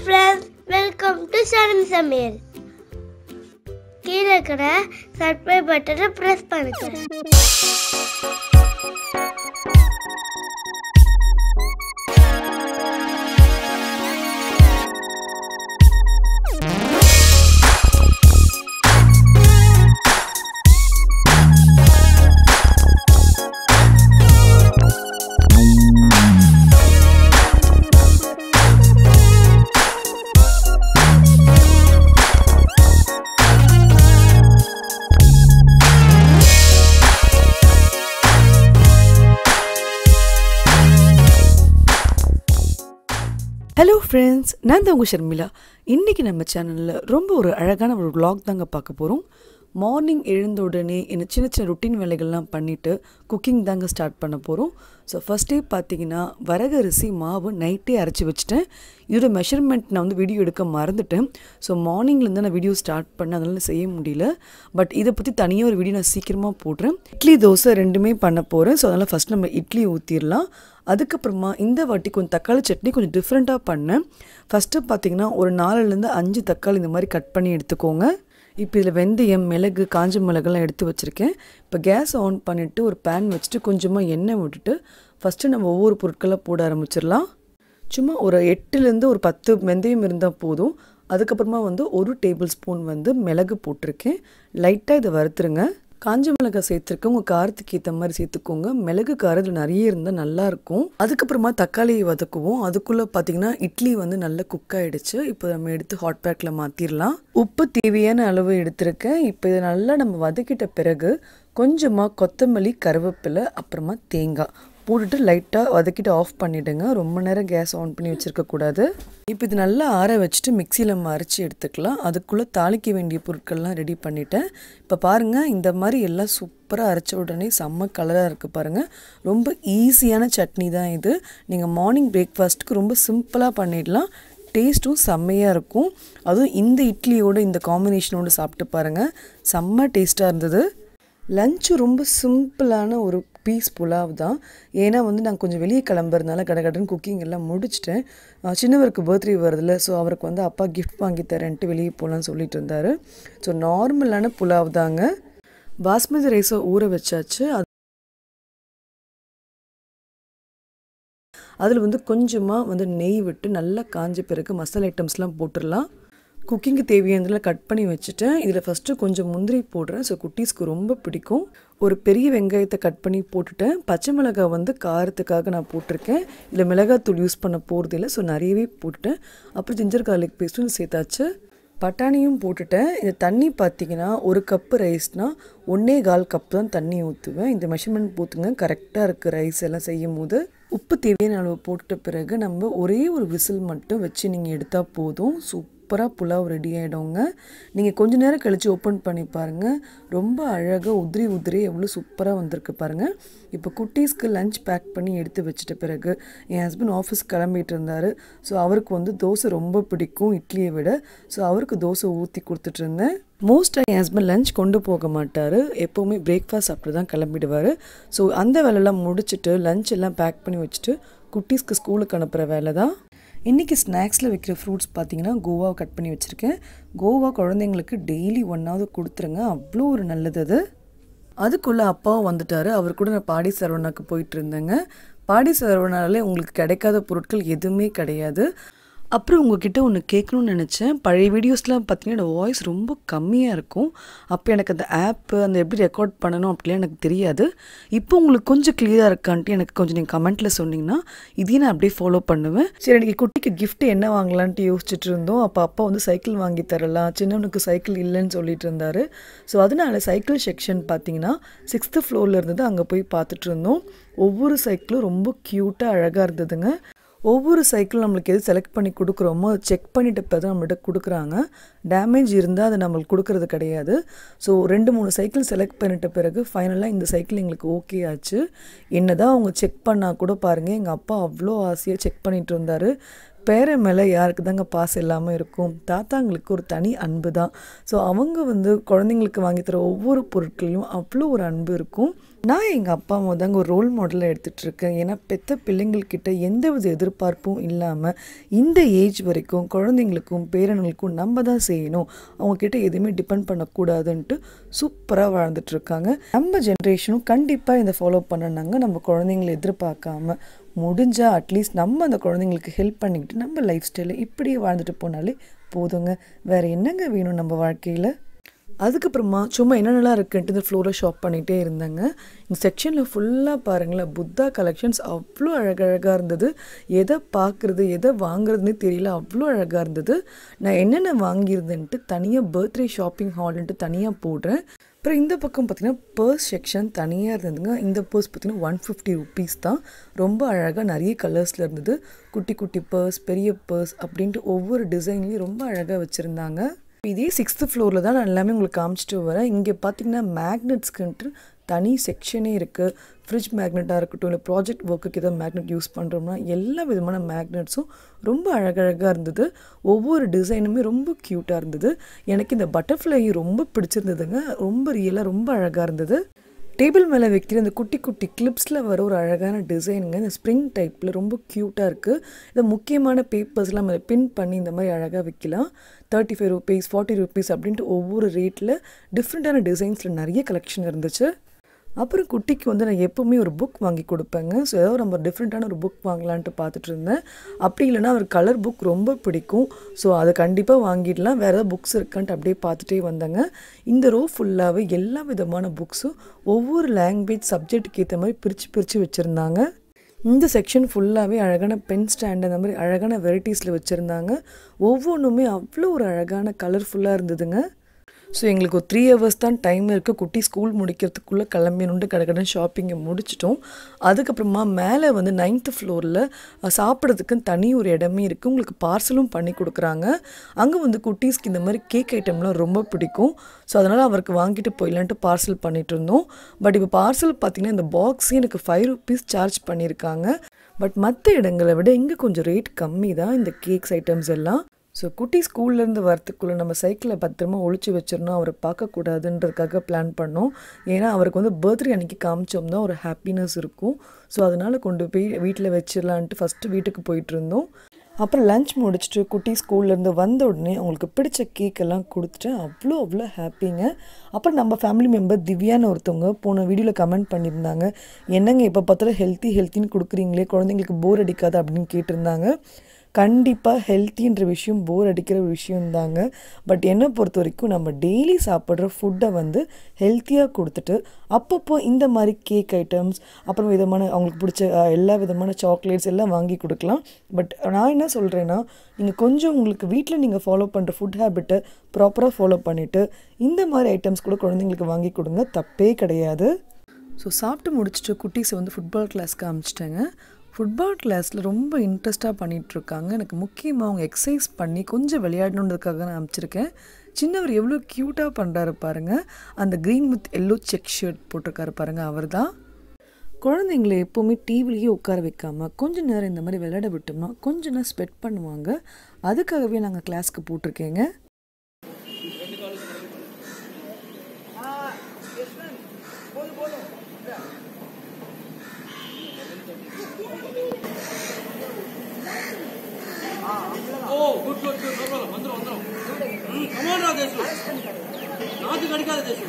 friends welcome to சரண் சமையல் கீழே இருக்கிற சப்ஸ்கிரைப் பட்டனை ப்ரெஸ் பண்ணுங்க ஹலோ ஃப்ரெண்ட்ஸ் நான் தான் உங்கள் ஷர்மிளா இன்றைக்கி நம்ம சேனலில் ரொம்ப ஒரு அழகான ஒரு vlog தாங்க பார்க்க போகிறோம் மார்னிங் எழுந்த உடனே என்ன சின்ன சின்ன ருட்டீன் வேலைகள்லாம் பண்ணிவிட்டு குக்கிங் தாங்க ஸ்டார்ட் பண்ண போகிறோம் ஸோ ஃபஸ்ட்டே பார்த்தீங்கன்னா வரகரிசி மாவு நைட்டே அரைச்சி வச்சுட்டேன் இதோட மெஷர்மெண்ட் நான் வந்து வீடியோ எடுக்க மறந்துட்டேன் ஸோ மார்னிங்லேருந்து நான் வீடியோ ஸ்டார்ட் பண்ண அதனால செய்ய முடியல பட் இதை பற்றி தனியாக ஒரு வீடியோ நான் சீக்கிரமாக போடுறேன் இட்லி தோசை ரெண்டுமே பண்ண போகிறேன் ஸோ அதனால் ஃபஸ்ட் நம்ம இட்லி ஊற்றிடலாம் அதுக்கப்புறமா இந்த வாட்டி கொஞ்சம் தக்காளி சட்னி கொஞ்சம் டிஃப்ரெண்ட்டாக பண்ணேன் ஃபஸ்ட்டு பார்த்தீங்கன்னா ஒரு நாலுலேருந்து அஞ்சு தக்காளி இந்த மாதிரி கட் பண்ணி எடுத்துக்கோங்க இப்போ இதில் வெந்தயம் மிளகு காஞ்ச மிளகுலாம் எடுத்து வச்சுருக்கேன் இப்போ கேஸ் ஆன் பண்ணிவிட்டு ஒரு பேன் வச்சுட்டு கொஞ்சமாக எண்ணெய் விட்டுட்டு ஃபஸ்ட்டு நம்ம ஒவ்வொரு பொருட்களாக போட ஆரம்பிச்சிடலாம் சும்மா ஒரு எட்டுலேருந்து ஒரு பத்து வெந்தயம் இருந்தால் போதும் அதுக்கப்புறமா வந்து ஒரு டேபிள் ஸ்பூன் வந்து மிளகு போட்டிருக்கேன் லைட்டாக இதை வறுத்துருங்க காஞ்ச மிளகாய் சேர்த்துருக்க உங்கள் காரத்துக்கு ஏற்ற மாதிரி சேர்த்துக்கோங்க மிளகு காரம் இதில் நிறைய இருந்தால் நல்லாயிருக்கும் அதுக்கப்புறமா தக்காளியை வதக்குவோம் அதுக்குள்ளே பார்த்தீங்கன்னா இட்லி வந்து நல்லா குக் ஆகிடுச்சு இப்போ நம்ம எடுத்து ஹாட் பேக்கில் மாற்றிடலாம் உப்பு தேவையான அளவு எடுத்திருக்கேன் இப்போ இதை நல்லா நம்ம வதக்கிட்ட பிறகு கொஞ்சமாக கொத்தமல்லி கருவேப்பிலை அப்புறமா தேங்காய் போட்டுட்டு லைட்டாக வதக்கிட்டு ஆஃப் பண்ணிவிடுங்க ரொம்ப நேரம் கேஸ் ஆன் பண்ணி வச்சுருக்கக்கூடாது இப்போ இது நல்லா ஆற வச்சுட்டு மிக்சியில் நம்ம அரைச்சி எடுத்துக்கலாம் அதுக்குள்ளே தாளிக்க வேண்டிய பொருட்கள்லாம் ரெடி பண்ணிட்டேன் இப்போ பாருங்கள் இந்த மாதிரி எல்லாம் சூப்பராக அரைச்ச உடனே செம்ம கலராக இருக்குது பாருங்கள் ரொம்ப ஈஸியான சட்னி தான் இது நீங்கள் மார்னிங் பிரேக்ஃபாஸ்ட்டுக்கு ரொம்ப சிம்பிளாக பண்ணிடலாம் டேஸ்ட்டும் செம்மையாக இருக்கும் அதுவும் இந்த இட்லியோட இந்த காம்பினேஷனோடு சாப்பிட்டு பாருங்கள் செம்ம டேஸ்ட்டாக இருந்தது லஞ்சு ரொம்ப சிம்பிளான ஒரு பீஸ் புலாவ் தான் ஏன்னா வந்து நான் கொஞ்சம் வெளியே கிளம்புறதுனால கடகடன்னு குக்கிங் எல்லாம் முடிச்சிட்டேன் அஹ் சின்னவருக்கு பர்த்டே வருதுல்ல ஸோ அவருக்கு வந்து அப்பா கிஃப்ட் வாங்கி தரேன்ட்டு வெளியே போகலான்னு சொல்லிட்டு இருந்தார் ஸோ நார்மலான புலாவ் தாங்க பாஸ்மதி ரைஸை ஊற வச்சாச்சு அது அதில் வந்து கொஞ்சமாக வந்து நெய் விட்டு நல்லா காஞ்ச பிறகு மசாலா ஐட்டம்ஸ்லாம் போட்டுடலாம் குக்கிங்க்கு தேவையானதெல்லாம் கட் பண்ணி வச்சுட்டேன் இதில் ஃபஸ்ட்டு கொஞ்சம் முந்திரி போடுறேன் ஸோ குட்டீஸ்க்கு ரொம்ப பிடிக்கும் ஒரு பெரிய வெங்காயத்தை கட் பண்ணி போட்டுட்டேன் பச்சை மிளகாய் வந்து காரத்துக்காக நான் போட்டிருக்கேன் இதில் மிளகாத்தூள் யூஸ் பண்ண போகிறது இல்லை ஸோ நிறையவே போட்டுட்டேன் அப்புறம் ஜிஞ்சர் கார்லிக் பேஸ்ட்டும் சேர்த்தாச்சு பட்டாணியும் போட்டுட்டேன் இந்த தண்ணி பார்த்தீங்கன்னா ஒரு கப்பு ரைஸ்னால் ஒன்றே கால் கப் தான் தண்ணி ஊற்றுவேன் இந்த மெஷர்மெண்ட் போத்துங்க கரெக்டாக இருக்குது ரைஸ் எல்லாம் செய்யும் போது உப்பு தேவையான அளவு போட்டுட்ட பிறகு நம்ம ஒரே ஒரு விசில் மட்டும் வச்சு நீங்கள் எடுத்தால் போதும் சூப்பராக புலாவ் ரெடி ஆகிடுங்க நீங்கள் கொஞ்ச நேரம் கழித்து ஓப்பன் பண்ணி பாருங்கள் ரொம்ப அழகாக உதிரி உதிரி எவ்வளோ சூப்பராக வந்திருக்கு பாருங்கள் இப்போ குட்டீஸ்க்கு லஞ்ச் பேக் பண்ணி எடுத்து வச்சிட்ட பிறகு என் ஹஸ்பண்ட் ஆஃபீஸ் கிளம்பிட்டு இருந்தார் ஸோ அவருக்கு வந்து தோசை ரொம்ப பிடிக்கும் இட்லியை விட ஸோ அவருக்கு தோசை ஊற்றி கொடுத்துட்டு இருந்தேன் மோஸ்ட்டாக என் ஹஸ்பண்ட் லஞ்ச் கொண்டு போக மாட்டார் எப்போவுமே பிரேக்ஃபாஸ்ட் சாப்பிட்டு தான் கிளம்பிடுவார் ஸோ அந்த வேலையெல்லாம் முடிச்சுட்டு லஞ்ச் எல்லாம் பேக் பண்ணி வச்சுட்டு குட்டீஸ்க்கு ஸ்கூலுக்கு அனுப்புகிற வேலை தான் இன்றைக்கி ஸ்நாக்ஸில் வைக்கிற ஃப்ரூட்ஸ் பார்த்தீங்கன்னா கோவா கட் பண்ணி வச்சுருக்கேன் கோவா குழந்தைங்களுக்கு டெய்லி ஒன்றாவது கொடுத்துருங்க அவ்வளோ ஒரு நல்லது அது அதுக்குள்ளே அப்பாவும் வந்துட்டார் அவர் கூட நான் பாடி சரவணாக்கு போயிட்டு இருந்தேங்க பாடி சரவணாலே உங்களுக்கு கிடைக்காத பொருட்கள் எதுவுமே கிடையாது அப்புறம் உங்ககிட்ட ஒன்று கேட்கணும்னு நினச்சேன் பழைய வீடியோஸ்லாம் பார்த்தீங்கன்னா என்னோடய வாய்ஸ் ரொம்ப கம்மியாக இருக்கும் அப்போ எனக்கு அந்த ஆப்பு அந்த எப்படி ரெக்கார்ட் பண்ணணும் அப்படிலாம் எனக்கு தெரியாது இப்போ உங்களுக்கு கொஞ்சம் கிளியராக இருக்கான்ட்டு எனக்கு கொஞ்சம் நீங்கள் கமெண்ட்டில் சொன்னீங்கன்னா இதையும் நான் அப்படியே ஃபாலோ பண்ணுவேன் சரி எனக்கு குட்டிக்கு gift என்ன வாங்கலான்ட்டு யோசிச்சுட்டு இருந்தோம் அப்போ அப்பா வந்து சைக்கிள் வாங்கி தரலாம் சின்னவனுக்கு சைக்கிள் இல்லைன்னு சொல்லிட்டு இருந்தார் ஸோ அதனால சைக்கிள் செக்ஷன் பார்த்தீங்கன்னா சிக்ஸ்த்து ஃப்ளோரில் இருந்தது அங்கே போய் பார்த்துட்டு இருந்தோம் ஒவ்வொரு சைக்கிளும் ரொம்ப க்யூட்டாக அழகாக இருந்ததுங்க ஒவ்வொரு சைக்கிளும் நம்மளுக்கு எது செலக்ட் பண்ணி கொடுக்குறோமோ அதை செக் பண்ணிட்ட பிறகு தான் நம்மள்ட்ட கொடுக்குறாங்க டேமேஜ் இருந்தால் அதை நம்மளுக்கு கொடுக்கறது கிடையாது ஸோ ரெண்டு மூணு சைக்கிள் செலக்ட் பண்ணிட்ட பிறகு ஃபைனலாக இந்த சைக்கிள் எங்களுக்கு ஓகே ஆச்சு என்ன தான் அவங்க செக் பண்ணால் கூட பாருங்கள் எங்கள் அப்பா அவ்வளோ ஆசையாக செக் பண்ணிட்டு இருந்தார் பேர மேலே யாருக்கு தாங்க பாசம் இல்லாமல் இருக்கும் தாத்தாங்களுக்கு ஒரு தனி அன்பு தான் ஸோ அவங்க வந்து குழந்தைங்களுக்கு வாங்கி தர ஒவ்வொரு பொருட்களையும் அவ்வளோ ஒரு அன்பு இருக்கும் நான் எங்கள் அப்பா அம்மா தாங்க ஒரு ரோல் மாடலாக எடுத்துகிட்டு இருக்கேன் ஏன்னா பெத்த பிள்ளைங்கள்கிட்ட எந்தவித எதிர்பார்ப்பும் இல்லாமல் இந்த ஏஜ் வரைக்கும் குழந்தைங்களுக்கும் பேரன்களுக்கும் நம்ம தான் செய்யணும் அவங்கக்கிட்ட எதுவுமே டிபெண்ட் பண்ணக்கூடாதுன்ட்டு சூப்பராக வாழ்ந்துட்டு இருக்காங்க நம்ம ஜென்ரேஷனும் கண்டிப்பாக இதை ஃபாலோ பண்ணனாங்க நம்ம குழந்தைங்களை எதிர்பார்க்காம முடிஞ்சால் அட்லீஸ்ட் நம்ம அந்த குழந்தைங்களுக்கு ஹெல்ப் பண்ணிக்கிட்டு நம்ம லைஃப் ஸ்டைலை இப்படியே வாழ்ந்துட்டு போனாலே போதுங்க வேறு என்னங்க வேணும் நம்ம வாழ்க்கையில் அதுக்கப்புறமா சும்மா என்னென்னலாம் இருக்குன்ட்டு இந்த ஃப்ளோரை ஷாப் பண்ணிகிட்டே இருந்தாங்க இந்த செக்ஷனில் ஃபுல்லாக பாருங்களேன் புத்தா கலெக்ஷன்ஸ் அவ்வளோ அழகழகாக இருந்தது எதை பார்க்குறது எதை வாங்குறதுனே தெரியல அவ்வளோ அழகாக இருந்தது நான் என்னென்ன வாங்கியிருந்தேன்ட்டு தனியாக பர்த்டே ஷாப்பிங் ஹால்ன்ட்டு தனியாக போடுறேன் அப்புறம் இந்த பக்கம் பார்த்தீங்கன்னா பர்ஸ் செக்ஷன் தனியாக இருந்ததுங்க இந்த பர்ஸ் பார்த்தீங்கன்னா ஒன் ஃபிஃப்டி ருபீஸ் தான் ரொம்ப அழகாக நிறைய கலர்ஸில் இருந்தது குட்டி குட்டி பர்ஸ் பெரிய பர்ஸ் அப்படின்ட்டு ஒவ்வொரு டிசைன்லேயும் ரொம்ப அழகாக வச்சுருந்தாங்க இதே சிக்ஸ்த்து ஃப்ளோரில் தான் நான் எல்லாமே உங்களுக்கு காமிச்சிட்டு வரேன் இங்கே பார்த்தீங்கன்னா மேக்னெட்ஸ்க்குன்ட்டு தனி செக்ஷனே இருக்குது ஃப்ரிட்ஜ் மேக்னெட்டாக இருக்கட்டும் இல்லை ப்ராஜெக்ட் ஒர்க்குக்கு எதாவது மேக்னெட் யூஸ் பண்ணுறோம்னா எல்லா விதமான மேக்னெட்ஸும் ரொம்ப அழகழகாக இருந்தது ஒவ்வொரு டிசைனுமே ரொம்ப க்யூட்டாக இருந்தது எனக்கு இந்த பட்டர்ஃப்ளை ரொம்ப பிடிச்சிருந்ததுங்க ரொம்ப ரியலாக ரொம்ப அழகாக இருந்தது டேபிள் மேலே வைக்கிற இந்த குட்டி குட்டி கிளிப்ஸில் வர ஒரு அழகான டிசைனுங்க இந்த ஸ்ப்ரிங் டைப்பில் ரொம்ப க்யூட்டாக இருக்குது இதை முக்கியமான பேப்பர்ஸ்லாம் மேலே பின் பண்ணி இந்த மாதிரி அழகாக வைக்கலாம் thirty five rupees forty rupees அப்படின்ட்டு ஒவ்வொரு ரேட்டில் டிஃப்ரெண்ட்டான டிசைன்ஸில் நிறைய கலெக்ஷன் இருந்துச்சு அப்புறம் குட்டிக்கு வந்து நான் எப்போவுமே ஒரு புக் வாங்கி கொடுப்பேங்க ஸோ ஏதோ நம்ம டிஃப்ரெண்ட்டான ஒரு புக் வாங்கலான்ட்டு பார்த்துட்டு இருந்தேன் அப்படி இல்லைன்னா அவர் கலர் புக் ரொம்ப பிடிக்கும் ஸோ அதை கண்டிப்பாக வாங்கிடலாம் வேறு ஏதாவது புக்ஸ் இருக்கான்ட்டு அப்படியே பார்த்துட்டே வந்தாங்க இந்த ரோ ஃபுல்லாகவே எல்லா விதமான புக்ஸும் ஒவ்வொரு லாங்குவேஜ் சப்ஜெக்ட்டுக்கு ஏற்ற மாதிரி பிரித்து பிரித்து வச்சுருந்தாங்க இந்த செக்ஷன் ஃபுல்லாகவே அழகான பென் ஸ்டாண்ட் அந்த மாதிரி அழகான வெரைட்டிஸில் வச்சுருந்தாங்க ஒவ்வொன்றுமே அவ்வளோ ஒரு அழகான கலர்ஃபுல்லாக இருந்ததுங்க ஸோ எங்களுக்கு ஒரு த்ரீ ஹவர்ஸ் தான் டைம் இருக்குது குட்டி ஸ்கூல் முடிக்கிறதுக்குள்ளே கிளம்பினுண்டு கடற்கடன் ஷாப்பிங்கை முடிச்சிட்டோம் அதுக்கப்புறமா மேலே வந்து நைன்த்து ஃப்ளோரில் சாப்பிட்றதுக்கு தனி ஒரு இடமே இருக்குது உங்களுக்கு பார்சலும் பண்ணி கொடுக்குறாங்க அங்கே வந்து குட்டீஸ்க்கு இந்த மாதிரி கேக் ஐட்டம்லாம் ரொம்ப பிடிக்கும் ஸோ அதனால் அவருக்கு வாங்கிட்டு போயிடலான்ட்டு பார்சல் பண்ணிட்டு இருந்தோம் பட் இப்போ பார்சல் பார்த்திங்கன்னா இந்த பாக்ஸே எனக்கு ஃபைவ் ருபீஸ் சார்ஜ் பண்ணியிருக்காங்க பட் மற்ற இடங்களை விட இங்கே கொஞ்சம் ரேட் கம்மி தான் இந்த கேக்ஸ் ஐட்டம்ஸ் எல்லாம் ஸோ குட்டி ஸ்கூல்லேருந்து வரத்துக்குள்ளே நம்ம சைக்கிளை பத்திரமா ஒழிச்சு வச்சிடணும் அவரை பார்க்கக்கூடாதுன்றதுக்காக பிளான் பண்ணோம் ஏன்னா அவருக்கு வந்து பர்த்டே அன்றைக்கி காமிச்சோம்னா ஒரு ஹாப்பினஸ் இருக்கும் ஸோ அதனால் கொண்டு போய் வீட்டில் வச்சிடலான்ட்டு ஃபஸ்ட்டு வீட்டுக்கு போயிட்டு இருந்தோம் அப்புறம் லஞ்ச் முடிச்சுட்டு குட்டி ஸ்கூல்லேருந்து வந்த உடனே அவங்களுக்கு பிடிச்ச கேக் எல்லாம் கொடுத்துட்டு அவ்வளோ அவ்வளோ ஹாப்பிங்க அப்புறம் நம்ம ஃபேமிலி மெம்பர் திவ்யான்னு ஒருத்தவங்க போன வீடியோவில் கமெண்ட் பண்ணியிருந்தாங்க என்னங்க இப்போ பார்த்தாலும் ஹெல்த்தி ஹெல்த்தின்னு கொடுக்குறீங்களே குழந்தைங்களுக்கு போர் அடிக்காது அப்படின்னு கேட்டிருந்தாங்க கண்டிப்பாக ஹெல்த்தின்ற விஷயம் போர் அடிக்கிற ஒரு விஷயம்தாங்க பட் என்னை பொறுத்த வரைக்கும் நம்ம டெய்லி சாப்பிட்ற ஃபுட்டை வந்து ஹெல்த்தியாக கொடுத்துட்டு அப்பப்போ இந்த மாதிரி கேக் ஐட்டம்ஸ் அப்புறம் விதமான அவங்களுக்கு பிடிச்ச அஹ், எல்லா விதமான சாக்லேட்ஸ் எல்லாம் வாங்கி கொடுக்கலாம் பட் நான் என்ன சொல்கிறேன்னா நீங்கள் கொஞ்சம் உங்களுக்கு வீட்டில் நீங்கள் ஃபாலோ பண்ணுற ஃபுட் ஹேபிட்டை ப்ராப்பராக ஃபாலோ பண்ணிவிட்டு இந்த மாதிரி ஐட்டம்ஸ் கூட குழந்தைங்களுக்கு வாங்கி கொடுங்க தப்பே கிடையாது ஸோ சாப்பிட்டு முடிச்சுட்டு குட்டீஸை வந்து ஃபுட்பால் கிளாஸ்க்கு அனுப்பிச்சிட்டேங்க ஃபுட்பால் கிளாஸில் ரொம்ப இன்ட்ரெஸ்ட்டாக பண்ணிகிட்ருக்காங்க எனக்கு முக்கியமாக அவங்க எக்ஸசைஸ் பண்ணி கொஞ்சம் விளையாடணுன்றதுக்காக நான் அனுப்பிச்சிருக்கேன் சின்னவர் எவ்வளோ க்யூட்டாக பண்ணுறாரு பாருங்கள் அந்த green with yellow check shirt போட்டிருக்காரு பாருங்கள் அவர் தான் குழந்தைங்களை எப்போவுமே டிவிலேயே உட்கார வைக்காமல் கொஞ்ச நேரம் இந்த மாதிரி விளையாட விட்டோம்னா கொஞ்ச நேரம் ஸ்பெட் பண்ணுவாங்க அதுக்காகவே நாங்கள் கிளாஸ்க்கு போட்டிருக்கேங்க ఓ గుడ్ గుడ్ గుడ్ పర్వాలేదు అందరం అందరం కమాన్ రా దేశు నాకు గడికాத దేశు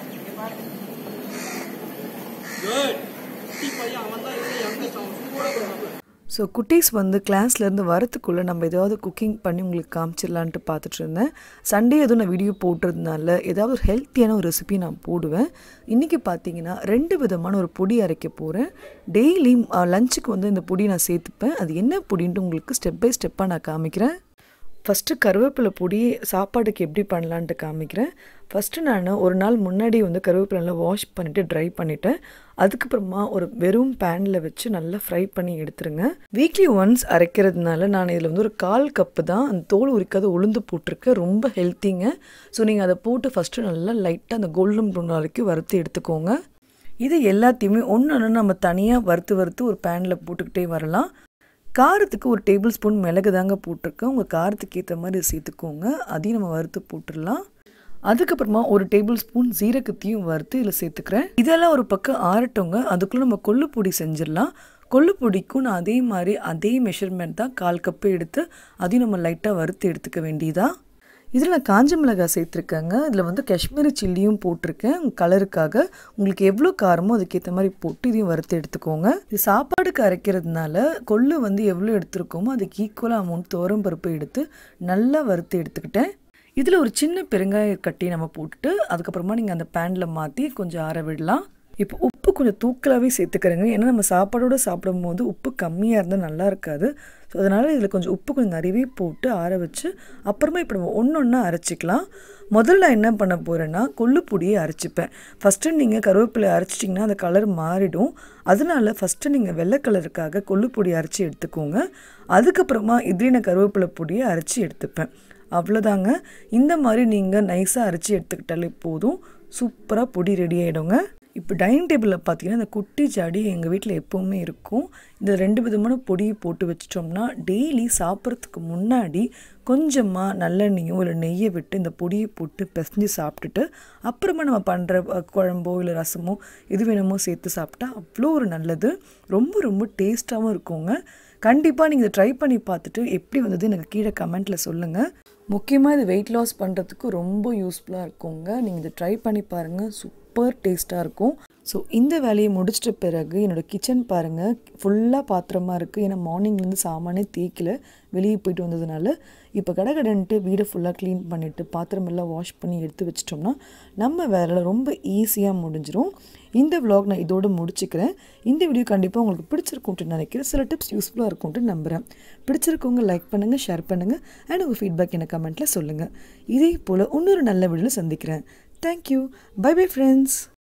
గుడ్ ఈ పையன் அவன் தான் இதுல யங்கஸ்ட் அவன் சூப்பரா பண்ணுவான் ஸோ குட்டீஸ் வந்து கிளாஸ்லேருந்து வரத்துக்குள்ளே நம்ம ஏதாவது குக்கிங் பண்ணி உங்களுக்கு காமிச்சிடலான்ட்டு பார்த்துட்டு இருந்தேன் சண்டே எதுவும் நான் வீடியோ போட்டுறதுனால ஏதாவது ஒரு ஹெல்த்தியான ஒரு ரெசிபி நான் போடுவேன் இன்றைக்கி பார்த்தீங்கன்னா ரெண்டு விதமான ஒரு பொடி அரைக்க போகிறேன் டெய்லி லஞ்சுக்கு வந்து இந்த பொடி நான் சேர்த்துப்பேன் அது என்ன பொடின்ட்டு உங்களுக்கு ஸ்டெப் பை ஸ்டெப்பாக நான் காமிக்கிறேன் ஃபஸ்ட்டு கருவேப்பிலை பொடி சாப்பாடுக்கு எப்படி பண்ணலான்ட்டு காமிக்கிறேன் ஃபஸ்ட்டு நான் ஒரு நாள் முன்னாடி வந்து கருவேப்பிலை நல்லா வாஷ் பண்ணிவிட்டு ட்ரை பண்ணிவிட்டேன் அதுக்கப்புறமா ஒரு வெறும் பேனில் வச்சு நல்லா ஃப்ரை பண்ணி எடுத்துருங்க வீக்லி ஒன்ஸ் அரைக்கிறதுனால நான் இதில் வந்து ஒரு கால் கப்பு தான் அந்த தோல் உரிக்காத உளுந்து போட்டிருக்கேன் ரொம்ப ஹெல்த்திங்க ஸோ நீங்கள் அதை போட்டு ஃபஸ்ட்டு நல்லா லைட்டாக அந்த கோல்டன் ப்ரௌன் வரைக்கும் வறுத்து எடுத்துக்கோங்க இது எல்லாத்தையுமே ஒன்று ஒன்று நம்ம தனியாக வறுத்து வறுத்து ஒரு பேனில் போட்டுக்கிட்டே வரலாம் காரத்துக்கு ஒரு டேபிள் ஸ்பூன் மிளகு தாங்க போட்டிருக்கேன் உங்கள் காரத்துக்கு ஏற்ற மாதிரி சேர்த்துக்கோங்க அதையும் நம்ம வறுத்து போட்டுடலாம் அதுக்கப்புறமா ஒரு டேபிள் ஸ்பூன் ஜீரகத்தையும் வறுத்து இதில் சேர்த்துக்கிறேன் இதெல்லாம் ஒரு பக்கம் ஆறட்டோங்க அதுக்குள்ளே நம்ம கொள்ளு பொடி செஞ்சிடலாம் கொள்ளு பொடிக்கும் நான் அதே மாதிரி அதே மெஷர்மெண்ட் தான் கால் கப்பு எடுத்து அதையும் நம்ம லைட்டாக வறுத்து எடுத்துக்க வேண்டியதா இதில் நான் காஞ்ச மிளகாய் சேர்த்துருக்கேங்க இதில் வந்து காஷ்மீரி சில்லியும் போட்டிருக்கேன் கலருக்காக உங்களுக்கு எவ்வளோ காரமோ அதுக்கேற்ற மாதிரி போட்டு இதையும் வறுத்து எடுத்துக்கோங்க இது சாப்பாடுக்கு அரைக்கிறதுனால கொள்ளு வந்து எவ்வளோ எடுத்துருக்கோமோ அதுக்கு ஈக்குவலாக அமௌண்ட் துவரம் பருப்பு எடுத்து நல்லா வறுத்து எடுத்துக்கிட்டேன் இதில் ஒரு சின்ன பெருங்காய கட்டி நம்ம போட்டுட்டு அதுக்கப்புறமா நீங்கள் அந்த பேனில் மாற்றி கொஞ்சம் ஆற விடலாம் இப்போ உப்பு கொஞ்சம் தூக்கலாகவே சேர்த்துக்கிறேங்க ஏன்னா நம்ம சாப்பாடோடு சாப்பிடும் போது உப்பு கம்மியாக இருந்தால் நல்லா இருக்காது ஸோ அதனால் இதில் கொஞ்சம் உப்பு கொஞ்சம் நிறையவே போட்டு ஆற வச்சு அப்புறமா இப்போ நம்ம ஒன்று ஒன்றா அரைச்சிக்கலாம் முதல்ல என்ன பண்ண போகிறேன்னா கொள்ளுப்பொடியை அரைச்சிப்பேன் ஃபஸ்ட்டு நீங்கள் கருவேப்பிலை அரைச்சிட்டிங்கன்னா அந்த கலர் மாறிடும் அதனால ஃபஸ்ட்டு நீங்கள் வெள்ளை கலருக்காக கொள்ளுப்பொடி அரைச்சி எடுத்துக்கோங்க அதுக்கப்புறமா இதுலேயே நான் கருவேப்பிலை பொடியை அரைச்சி எடுத்துப்பேன் அவ்வளோதாங்க இந்த மாதிரி நீங்கள் நைஸாக அரைச்சி எடுத்துக்கிட்டாலே போதும் சூப்பராக பொடி ரெடி ஆகிடுங்க இப்போ டைனிங் டேபிளில் பார்த்தீங்கன்னா இந்த குட்டி ஜாடி எங்கள் வீட்டில் எப்போவுமே இருக்கும் இந்த ரெண்டு விதமான பொடியை போட்டு வச்சிட்டோம்னா டெய்லி சாப்பிட்றதுக்கு முன்னாடி கொஞ்சமாக நல்லெண்ணெயோ இல்லை நெய்யை விட்டு இந்த பொடியை போட்டு பிசைஞ்சு சாப்பிட்டுட்டு அப்புறமா நம்ம பண்ணுற குழம்போ இல்லை ரசமோ எது வேணுமோ சேர்த்து சாப்பிட்டா அவ்வளோ ஒரு நல்லது ரொம்ப ரொம்ப டேஸ்ட்டாகவும் இருக்குங்க கண்டிப்பாக நீங்கள் இதை ட்ரை பண்ணி பார்த்துட்டு எப்படி வந்தது எனக்கு கீழே கமெண்ட்டில் சொல்லுங்கள் முக்கியமாக இது வெயிட் லாஸ் பண்ணுறதுக்கு ரொம்ப யூஸ்ஃபுல்லாக இருக்குங்க நீங்கள் இதை ட்ரை பண்ணி பாருங்கள் சூப்பர் டேஸ்ட்டாக இருக்கும் ஸோ இந்த வேலையை முடிச்சிட்ட பிறகு என்னோடய கிச்சன் பாருங்கள் ஃபுல்லாக பாத்திரமாக இருக்குது ஏன்னா மார்னிங்லேருந்து சாமானே தேய்க்கல வெளியே போயிட்டு வந்ததுனால இப்போ கடகடன்ட்டு வீடை ஃபுல்லாக க்ளீன் பண்ணிவிட்டு பாத்திரம் எல்லாம் வாஷ் பண்ணி எடுத்து வச்சிட்டோம்னா நம்ம வேலை ரொம்ப ஈஸியாக முடிஞ்சிடும் இந்த vlog நான் இதோடு முடிச்சுக்கிறேன் இந்த வீடியோ கண்டிப்பாக உங்களுக்கு பிடிச்சிருக்கும்ட்டு நினைக்கிறேன் சில டிப்ஸ் யூஸ்ஃபுல்லாக இருக்கும்ட்டு நம்புகிறேன் பிடிச்சிருக்கவங்க லைக் பண்ணுங்கள் ஷேர் பண்ணுங்கள் அண்ட் உங்கள் ஃபீட்பேக் எனக்கு கமெண்ட்டில் சொல்லுங்கள் இதே போல் இன்னொரு நல்ல வீடியோவில் சந்திக்கிறேன் தேங்க்யூ பை பை ஃப்ரெண்ட்ஸ்